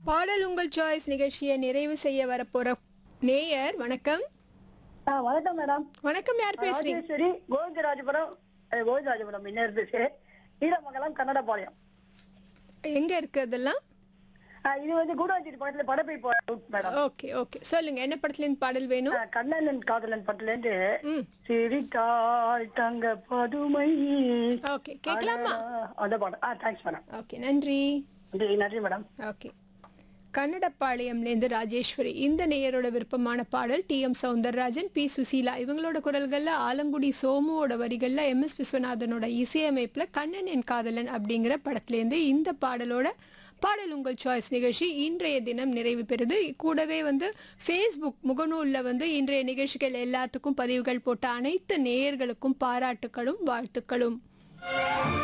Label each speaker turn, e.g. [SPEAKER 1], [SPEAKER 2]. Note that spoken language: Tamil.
[SPEAKER 1] பாடல் உங்கள் சாய்ஸ் நிகழ்ச்சியை நிறைவு செய்ய வரப்போற நேயர் வணக்கம்
[SPEAKER 2] ஆ, வணக்கம் மேடம்
[SPEAKER 1] வணக்கம் யார் பேசுறீங்க
[SPEAKER 2] ராஜேஸ்வரி கோவிந்தராஜபுரம் அஹ், கோவிந்தராஜபுரம் இன்னர் பேசு ஈரமங்கலம் கன்னடபாளையம்
[SPEAKER 1] எங்க இருக்கு அதெல்லாம்
[SPEAKER 2] ஆ, இது வந்து கூடாஞ்சேரி பக்கத்துல படப்பை போற route மேடம்
[SPEAKER 1] ஓகே ஓகே சொல்லுங்க என்ன படத்துல இருந்து பாடல் வேணும்
[SPEAKER 2] ஆ, கண்ணன் காதலன் படத்துல இருந்து
[SPEAKER 1] ம்
[SPEAKER 2] சிரித்தாள் தங்க பதுமை
[SPEAKER 1] ஓகே கேட்கலாமா
[SPEAKER 2] அடடா, அந்த பாடம் ஆ தேங்க்ஸ் மேடம்
[SPEAKER 1] ஓகே நன்றி
[SPEAKER 2] நன்றி நன்றி மேடம்
[SPEAKER 1] ஓகே கன்னடப்பாளையம்லேருந்து ராஜேஸ்வரி இந்த நேயரோட விருப்பமான பாடல் T M Soundararajan P Susheela இவங்களோட குரல்களில் ஆலங்குடி சோமுவோட வரிகளில் எம் எஸ் விஸ்வநாதனோட இசையமைப்பில் கண்ணன் என் காதலன் அப்படிங்கிற படத்துலேருந்து இந்த பாடலோட பாடல் உங்கள் சாய்ஸ் நிகழ்ச்சி இன்றைய தினம் நிறைவு பெறுது கூடவே வந்து ஃபேஸ்புக் முகநூலில் வந்து இன்றைய நிகழ்ச்சிகள் எல்லாத்துக்கும் பதிவுகள் போட்ட அனைத்து நேயர்களுக்கும் பாராட்டுகளும் வாழ்த்துக்களும்